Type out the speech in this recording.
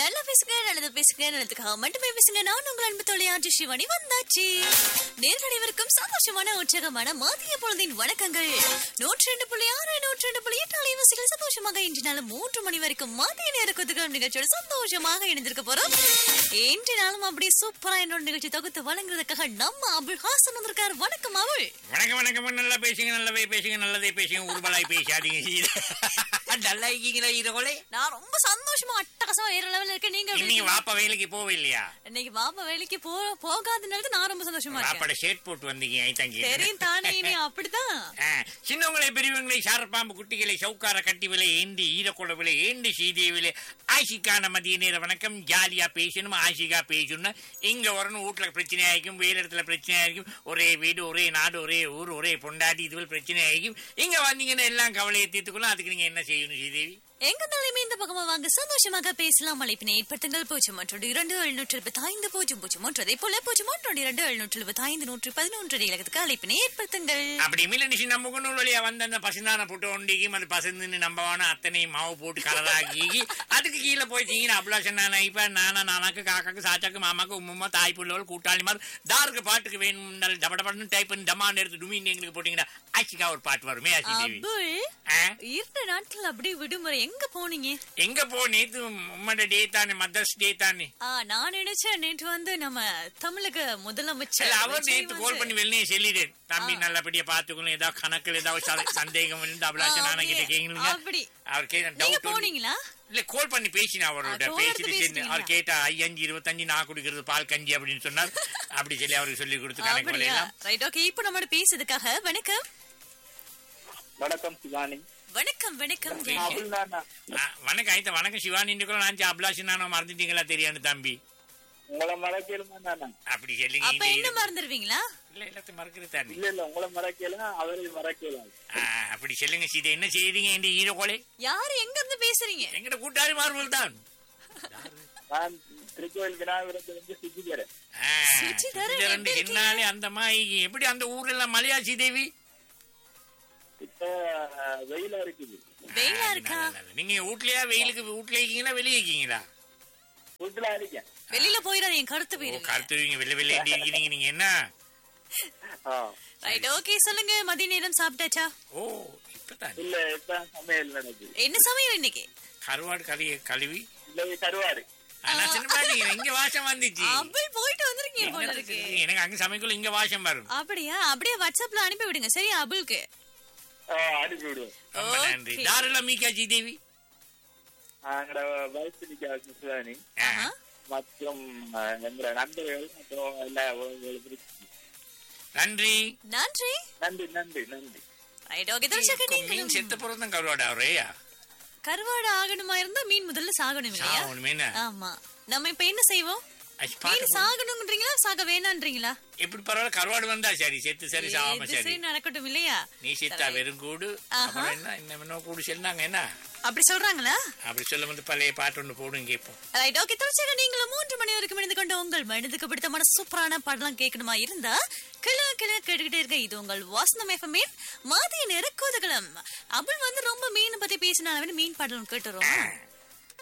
நல்லா பேசுங்க நல்லது பேசுங்க நல்லதுக்காக மட்டுமே பேசுங்க நான் உங்கள் அன்பு தொழிலாற்றி சிவனி வந்தாச்சு நேரடிவருக்கும் சந்தோஷமான உற்சாகமான மதிய பொழுதின் வணக்கங்கள் நூற்றி ரெண்டு புள்ளி ஆறு நூற்றி ரெண்டு புள்ளி எட்டு அலைவரிசைகள் சந்தோஷமாக இன்று நாள் மூன்று மணி வரைக்கும் மதிய நேர கொத்துக்கள் நிகழ்ச்சியோட சந்தோஷமாக இணைந்திருக்க போறோம் இன்று நாளும் அப்படியே சூப்பரா என்னோட நிகழ்ச்சி தொகுத்து வழங்குறதுக்காக நம்ம அபுல் ஹாசன் வந்திருக்காரு வணக்கம் அவள் வணக்கம் வணக்கம் நல்லா பேசுங்க நல்லவே பேசுங்க நல்லதே பேசுங்க உருபலாய் பேசாதீங்க நல்லா இருக்கீங்களா இதோலே நான் ரொம்ப சந்தோஷமா அட்டகாசமா வேற லெவல்ல இருக்கேன் நீங்க எப்படி இன்னைக்கு இருக்கீங்க? வாப்பா வேலைக்கு போவே இல்லையா இன்னைக்கு பாப்பா வேலைக்கு போ போகாதனால நான் ரொம்ப சந்தோஷமா இருக்கேன் வாப்பாட ஷேட் போட்டு வந்தீங்க ஐத்தாங்க தெரியும் தானே இனி அப்படிதான் சின்னவங்களை பெரியவங்களை சாரப்பாம்பு குட்டிகளை சவுக்கார கட்டி விலை ஏந்தி ஈரக்குட விலை ஏந்தி சீதேவிலை ஆஷிக்கான மதிய நேர வணக்கம் ஜாலியா பேசணும் ஆஷிகா பேசணும் இங்க வரணும் வீட்டுல பிரச்சனை ஆகிக்கும் வேறு இடத்துல பிரச்சனை ஆகிக்கும் ஒரே வீடு ஒரே நாடு ஒரே ஊர் ஒரே பொண்டாட்டி இதுவில் பிரச்சனை ஆகிக்கும் இங்க வந்தீங்கன்னா எல்லாம் கவலையை தீர்த்துக்கணும் அதுக்கு நீங்க என்ன செய்யணும் ஸ்ரீதேவி எங்க நிலைமை இந்த பக்கமா வாங்க சந்தோஷமாக பேசலாம் அழைப்பினை ஏற்படுத்துங்கள் பூஜ்ஜியம் ஒன்று இரண்டு எழுநூற்று இருபத்தி ஐந்து பூஜ்ஜியம் பூஜ்ஜியம் ஒன்று அதே போல பூஜ்ஜியம் ஒன்று இரண்டு எழுநூற்று இருபத்தி ஐந்து நூற்று பதினொன்று இலக்கத்துக்கு அழைப்பினை ஏற்படுத்துங்கள் அப்படி மில்லடிச்சு நம்ம கொண்டு வழியா வந்த அந்த பசுந்தான புட்டு ஒண்டிக்கும் அது பசுந்துன்னு நம்பவான அத்தனை மாவு போட்டு கலராக்கி அதுக்கு கீழே போயிட்டீங்கன்னா அபிலாஷன் நானா இப்ப நானா நானாக்கு காக்காக்கு சாச்சாக்கு மாமாக்கு உம்மா தாய் புள்ளவள் கூட்டாளி மாதிரி தாருக்கு பாட்டுக்கு வேணும் டப டபன்னு டைப் பண்ணி டமான்னு எடுத்து டுமின் எங்களுக்கு போட்டீங்கன்னா ஆச்சிக்கா ஒரு பாட்டு வருமே ஆச்சி தேவி அபுல் ஆ? இரண்டு நாட்கள் அப்படியே விடுமுறை எங்க போனீங்க எங்க போ நேத்து உம்மட டே தானே மதர்ஸ் டே தானே ஆ நான் நினைச்சேன் நேற்று வந்து நம்ம தமிழக முதலமைச்சர் இல்ல, அவர் விஜய் நேத்து கால் வந்து- பண்ணி வெளியே சொல்லிட்டேன் தம்பி நல்லபடியா பாத்துக்கணும் ஏதாவது கணக்குல ஏதாவது ச- சந்தேகம் இருந்து அபிலாஷன் நானா கிட்ட கேளுங்க அப்படி அவர் கேட்ட நீங்க டவுட் போனீங்களா இல்ல கால் பண்ணி பேசின அவரோட ஆ, call எடுத்து பேசிட்டு சரி, அவர் பேசுனீங்களா? கேட்டா ஐயஞ்சு இருபத்தஞ்சு நான் குடிக்கிறது பால் கஞ்சி அப்படின்னு சொன்னார் அப்படி சொல்லி அவருக்கு சொல்லி கொடுத்து கணக்கு அப்படியா வரையலாம் ரைட் ஓகே இப்போ நம்மளோட பேசுறதுக்காக வணக்கம் வணக்கம் சிவானி வணக்கம் வணக்கம் அபுல் நானா வணக்கம் ஐத்த வணக்கம் சிவானி கூட நான் அபிலாஷன் நானும் மறந்துட்டீங்களா தெரியாது தம்பி உங்களை மறக்கலுமா நானா அப்படி சொல்லிங்க அப்ப இந்த என்ன இரு- மறந்துடுவீங்களா இல்ல எல்லாத்தையும் மறக்கிறது தானே இல்ல இல்ல உங்களை மறக்கலாம் அவரை மறக்கலாம் ஆ, அப்படி சொல்லுங்க சீதை என்ன செய்றீங்க இந்த ஈரக்கோலை யாரு எங்க இருந்து பேசுறீங்க எங்கட கூட்டாளி மார்பல் தான் நான் திருக்கோயில் விநாயகரத்துல இருந்து சுஜிக்கிறேன் ஆ, சுஜிதரன் சுஜிதரன் எப்படி இருக்கீங்க? என்னாலே அந்த மாதிரி எப்படி அந்த ஊர்ல எல்லாம் மலையா சீதேவி இப்ப வெயிலா இருக்குது வெயிலா இருக்கா நல்ல, நல்ல. நீங்க வீட்லயா வெயிலுக்கு வீட்ல இருக்கீங்களா வெளியே இருக்கீங்களா வீட்டுல இருக்கேன் வெளியில போயிடாதீங்க கருத்து ஓ போயிருங்க கருத்துவீங்க வெளில வெளியே இருக்கீங்க நீங்க என்ன ஆ. ரைட் ஓகே சொல்லுங்க மதிய நேரம் சாப்பிட்டாச்சா ஓ இப்பதான் இல்ல இப்ப சமையல் நடக்குது என்ன சமையல் இன்னைக்கு கருவாடு கறியை கழுவி இல்ல கருவாடு ஆனா சின்ன பாருங்க இங்க வாசம் வந்துச்சு அபிள் போயிட்டு வந்திருக்கீங்க போல என்னத்த இருக்கு சொல்றீங்க? எனக்கு அங்க சமைக்கல இங்க வாசம் வரும் அப்படியா அப்படியே வாட்ஸ்அப்ல அனுப்பி விடுங்க சரியா அபுல்க்கு ஆ, அனுப்பி விடுவோம் ரொம்ப நன்றி Okay. தாராள மீகாட்சி தேவி எங்களோட வயசு நிக்க சிவானி ஆ. ஆஹா. மற்றும் அஹ், எங்களோட நண்பர்கள் மற்றும் எல்லா உறவுகளுக்கும் நன்றி நன்றி நன்றி நன்றி நன்றி ரைட் ஓகே தர்ஷக மீன் நீங்களும் செத்த பிறந்தான் கருவாடா அவரையா கருவாடு ஆகணுமா இருந்தா மீன் முதல்ல சாகணும் இல்லையா சாகணுமே என்ன? ஆமா நம்ம இப்ப என்ன செய்வோம் அச்சு, மீன் பாத்து போ. சாகணும்ன்றீங்களா சாக வேணான்றீங்களா எப்படி பரவாயில்ல கருவாடு வந்தா சரி செத்து சரி சாகாம எது சரி சரி நடக்கட்டும் இல்லையா நீ செத்தா வெறும் கூடு ஆஹா. அப்புறம் என்ன என்ன கூடு சொன்னாங்க என்ன அப்படி சொல்றாங்களா அப்படி சொல்ல வந்து பழைய பாட்டு ஒண்ணு போடும் கேட்போம் ரைட் ஓகே தொடர்ச்சியாக நீங்களும் மூன்று மணி வரைக்கும் இணைந்து கொண்டு உங்கள் மனதுக்கு பிடித்தமான சூப்பரான பாடலாம் கேட்கணுமா இருந்தா கிள கிள கேட்டுக்கிட்டே இருக்க இது உங்கள் வாசனம் எஃப்எம்மின் மதிய நேர கோதகலம் அபுல் வந்து ரொம்ப மீன் பத்தி பேசினாலும் மீன் பாடலும் கேட்டுறோம்